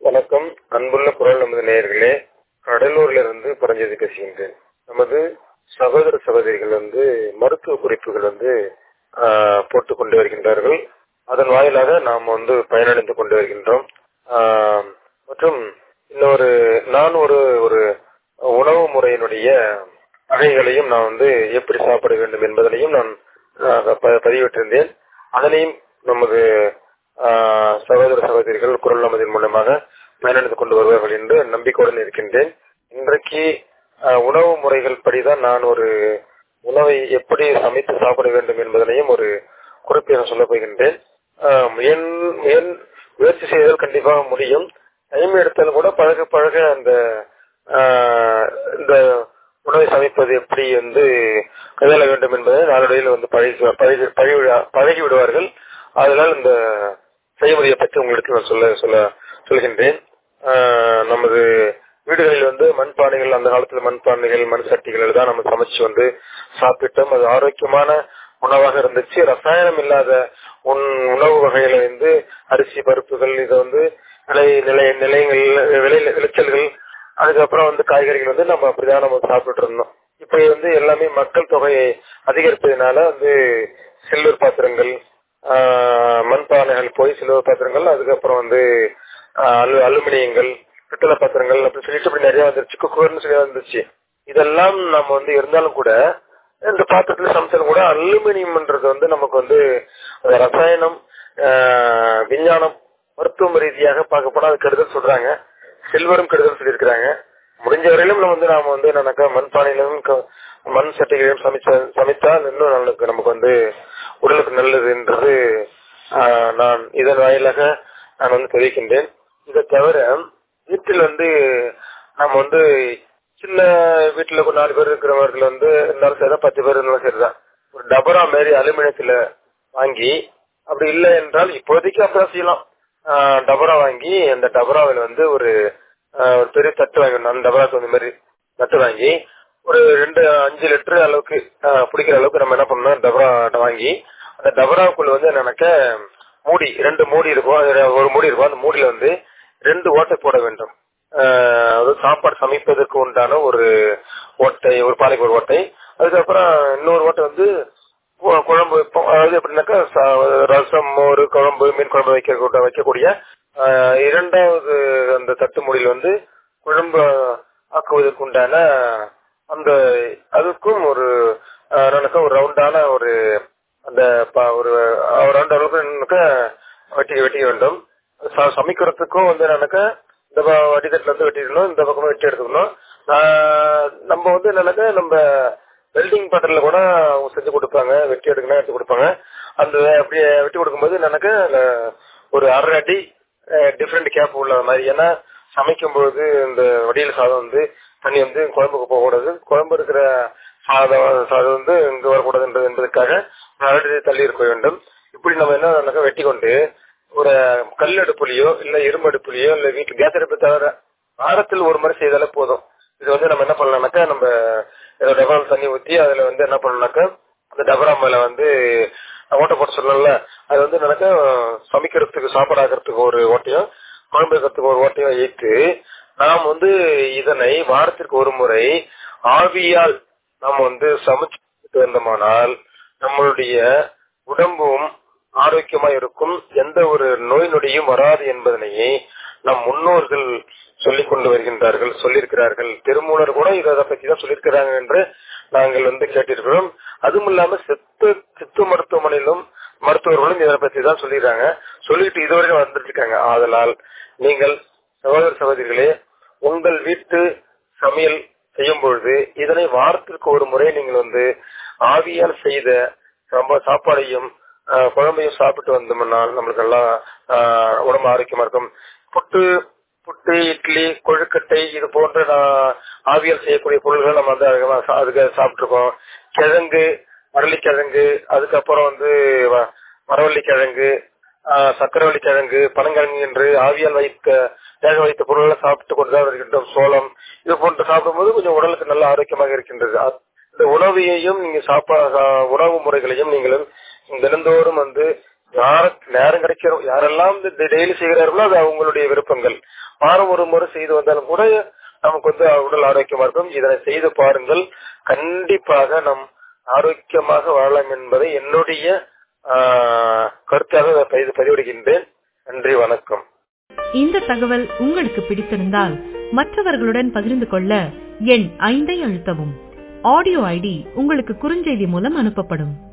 வணக்கம் அன்புள்ள குரல் நமது நேயர்களே கடலூர்ல இருந்து பரஞ்சோதி பேசுகின்றேன் நமது சகோதர சகோதரிகள் வந்து மருத்துவ குறிப்புகள் வந்து ஆஹ், போட்டுக் கொண்டு வருகின்றார்கள் அதன் வாயிலாக நாம் வந்து பயனடைந்து கொண்டு வருகின்றோம் ஆஹ், மற்றும் இன்னொரு நான் ஒரு ஒரு உணவு முறையினுடைய வகைகளையும் நான் வந்து எப்படி சாப்பிட வேண்டும் என்பதனையும் நான் ஆஹ், ப- பதிவிட்டிருந்தேன் அதனையும் நமது ஆஹ், சகோதர சகோதரிகள் குரல் நமதின் மூலமாக பயனடைந்து கொண்டு வருவார்கள் என்று நம்பிக்கையுடன் இருக்கின்றேன் இன்றைக்கு ஆஹ், உணவு முறைகள் படிதான் நான் ஒரு உணவை எப்படி சமைத்து சாப்பிட வேண்டும் என்பதனையும் ஒரு குறிப்பாக சொல்லப் போகின்றேன் ஆஹ், என் என் முயற்சி செய்தால் கண்டிப்பாக முடியும் டைம் எடுத்தால் கூட பழக பழக அந்த ஆஹ், இந்த உணவை சமைப்பது எப்படி வந்து கையாள வேண்டும் என்பதை நாளடைவில் வந்து பழகி பழகி பழகி- பழகி விடுவார்கள் அதனால் இந்த செய்முறையை பற்றி உங்களுக்கு நான் சொல்ல சொல்ல சொல்கின்றேன் ஆஹ், நமது வீடுகளில் வந்து மண்பானைகள் அந்த காலத்துல மண்பானைகள் மண் சட்டிகள் தான் நம்ம சமைச்சு வந்து சாப்பிட்டோம் அது ஆரோக்கியமான உணவாக இருந்துச்சு ரசாயனம் இல்லாத உன் உணவு வகையில வந்து அரிசி பருப்புகள் இது வந்து நிலை நிலை நிலையங்கள் விளை விளைச்சல்கள் அதுக்கப்புறம் வந்து காய்கறிகள் வந்து நம்ம அப்படிதான் நம்ம சாப்பிட்டு இருந்தோம் இப்ப வந்து எல்லாமே மக்கள் தொகையை அதிகரிப்பதனால வந்து சில்வர் பாத்திரங்கள் ஆஹ், மண்பானைகள் போய் சில்வர் பாத்திரங்கள் அதுக்கப்புறம் வந்து ஆஹ், அலு அலுமினியங்கள் பித்தளை பாத்திரங்கள் அப்படின்னு சொல்லிட்டு இப்படி நிறைய வந்துருச்சு குக்கர்னு சொல்லி வந்துருச்சு இதெல்லாம் நம்ம வந்து இருந்தாலும் கூட இந்த பாத்திரத்துல சமைச்சாலும் கூட அலுமினியம்ன்றது வந்து நமக்கு வந்து அது ரசாயனம் ஆஹ், விஞ்ஞானம் மருத்துவ ரீதியாக பார்க்க போனா அது கெடுதல் சொல்றாங்க சில்வரும் கெடுதல் சொல்லியிருக்கிறாங்க முடிஞ்ச வரையிலும் நம்ம வந்து நாம வந்து என்னன்னாக்கா மண்பானையிலும் க- மண் சட்டைகளையும் சமைச்ச சமைத்தால் இன்னும் நல்லது நமக்கு வந்து உடலுக்கு நல்லதுன்றது ஆஹ், நான் இதன் வாயிலாக நான் வந்து தெரிவிக்கின்றேன் இதை தவிர வீட்டில் வந்து நம்ம வந்து சின்ன வீட்டுல ஒரு நாலு பேர் இருக்கிறவர்கள் வந்து இருந்தாலும் சரிதான் பத்து பேர் இருந்தாலும் சரிதான் ஒரு டபரா மாரி அலுமினியத்துல வாங்கி அப்படி இல்லை என்றால் இப்போதைக்கு அப்படிதான் செய்யலாம் ஆஹ் டபரா வாங்கி அந்த டபராவில் வந்து ஒரு ஆஹ் ஒரு பெரிய தட்டு வாங்கணும் அந்த டபராக்கு அந்த மாதிரி தட்டு வாங்கி ஒரு ரெண்டு அஞ்சு லிட்டர் அளவுக்கு ஆஹ் பிடிக்கிற அளவுக்கு நம்ம என்ன பண்ணணும் டபரா வாங்கி அந்த டபராவுக்குள்ள வந்து என்னன்னாக்க மூடி ரெண்டு மூடி இருக்கும் அதுல ஒரு மூடி இருக்கும் அந்த மூடியில வந்து ரெண்டு ஓட்டை போட வேண்டும் ஆஹ் அதாவது சாப்பாடு சமைப்பதற்கு உண்டான ஒரு ஓட்டை ஒரு பாலைக்கு ஒரு ஓட்டை அதுக்கப்புறம் இன்னொரு ஓட்டை வந்து கு- குழம்பு வைப்போம் அதாவது எப்படின்னாக்கா ச- ரசம் மோர் குழம்பு மீன் குழம்பு வைக்க வைக்கக்கூடிய ஆஹ் இரண்டாவது அந்த தட்டு மூடியில் வந்து குழம்பு ஆக்குவதற்கு உண்டான அந்த அதுக்கும் ஒரு ஆஹ் என்னன்னாக்கா ஒரு ரவுண்டான ஒரு அந்த ப- ஒரு ஒரு ரவுண்ட் அளவுக்கு என்னன்னாக்கா வெட்டி வெட்டிக்க வேண்டும் ச- சமைக்கிறதுக்கும் வந்து என்னன்னாக்கா இந்த ப- வடிதட்டுல இருந்து வெட்டிடணும் இந்த பக்கமும் வெட்டி எடுத்துக்கணும் ஆஹ் நம்ம வந்து என்னன்னாக்கா நம்ம வெல்டிங் பாத்திரல கூட அவங்க செஞ்சு கொடுப்பாங்க வெட்டி எடுக்கணும் எடுத்து கொடுப்பாங்க அந்த அப்படியே வெட்டி கொடுக்கும்போது எனக்கு ஒரு அரை அடி டிஃப்ரெண்ட் கேப் உள்ள மாதிரி ஏன்னா சமைக்கும் பொழுது இந்த வடியல் சாதம் வந்து தண்ணி வந்து குழம்புக்கு போகக்கூடாது குழம்பு இருக்கிற சாதம் சாதம் வந்து இங்க வரக்கூடாதுன்றது என்பதற்காக அரை தள்ளி இருக்க வேண்டும் இப்படி நம்ம என்ன வெட்டி கொண்டு ஒரு கல் அடுப்புலயோ இல்ல இரும்பு அடுப்புலயோ இல்ல வீட்டு கேஸ் அடுப்பு தவிர வாரத்தில் ஒரு முறை செய்தாலே போதும் இது வந்து நம்ம என்ன பண்ணலாம்னாக்கா நம்ம ஏதோ டபால் தண்ணி ஊத்தி அதுல வந்து என்ன பண்ணலாம்னாக்கா அந்த டபரா மேல வந்து ஓட்டை போட்டு சொல்லல அது வந்து என்னன்னாக்கா சமைக்கிறதுக்கு சாப்பாடு ஆக்கிறதுக்கு ஒரு ஓட்டையும் குழம்பு வைக்கிறதுக்கு ஒரு ஓட்டையும் ஏற்று நாம் வந்து இதனை வாரத்திற்கு ஒரு முறை ஆவியால் நாம் வந்து சமைச்சு வந்தோமானால் நம்மளுடைய உடம்பும் ஆரோக்கியமா இருக்கும் எந்த ஒரு நோய் நொடியும் வராது என்பதனையே நம் முன்னோர்கள் சொல்லிக் கொண்டு வருகின்றார்கள் சொல்லியிருக்கிறார்கள் திருமூலர் கூட இதை பத்தி தான் சொல்லியிருக்கிறாங்க என்று நாங்கள் வந்து கேட்டிருக்கிறோம் அதுவும் இல்லாம சித்து சித்து மருத்துவமனையிலும் மருத்துவர்களும் இதை பத்தி தான் சொல்லிடுறாங்க சொல்லிட்டு இதுவரைக்கும் வந்துட்டு இருக்காங்க ஆதலால் நீங்கள் சகோதர சகோதரிகளே உங்கள் வீட்டு சமையல் செய்யும் பொழுது இதனை வாரத்திற்கு ஒரு முறை நீங்கள் வந்து ஆவியால் செய்த சம்ப- சாப்பாடையும் ஆஹ், குழம்பையும் சாப்பிட்டு வந்தோம்னால் நம்மளுக்கு எல்லாம் ஆஹ், உடம்பு ஆரோக்கியமா இருக்கும் புட்டு புட்டு இட்லி கொழுக்கட்டை இது போன்ற நான் ஆவியல் செய்யக்கூடிய பொருள்கள் நம்ம வந்து அதிகமா சா- அதுக்கு சாப்பிட்டுருக்கோம் கிழங்கு அரளிக்கிழங்கு அதுக்கப்புறம் வந்து வ- மரவள்ளி கிழங்கு ஆஹ், சக்கரவள்ளி கிழங்கு பனங்கிழங்கு என்று ஆவியால் வைத்த வேக வைத்த பொருள்களை சாப்பிட்டு கொண்டுதான் இருக்கின்றோம் சோளம் இது போன்று சாப்பிடும்போது கொஞ்சம் உடலுக்கு நல்ல ஆரோக்கியமாக இருக்கின்றது அ- இந்த உணவையும் நீங்க சாப்பா சா- உணவு முறைகளையும் நீங்களும் தினந்தோறும் வந்து யார நேரம் கிடைக்கிறோம் யாரெல்லாம் இந்த டெய்லி செய்கிறார்களோ அது அவங்களுடைய விருப்பங்கள் வாரம் ஒரு முறை செய்து வந்தாலும் கூட நமக்கு வந்து உடல் ஆரோக்கியமா இருக்கும் இதனை செய்து பாருங்கள் கண்டிப்பாக நம் ஆரோக்கியமாக வாழலாம் என்பதை என்னுடைய ஆஹ், கருத்தாக இதை பதிவு- பதிவிடுகின்றேன் நன்றி வணக்கம் இந்த தகவல் உங்களுக்கு பிடித்திருந்தால் மற்றவர்களுடன் பகிர்ந்து கொள்ள எண் ஐந்தை அழுத்தவும் ஆடியோ ஐடி உங்களுக்கு குறுஞ்செய்தி மூலம் அனுப்பப்படும்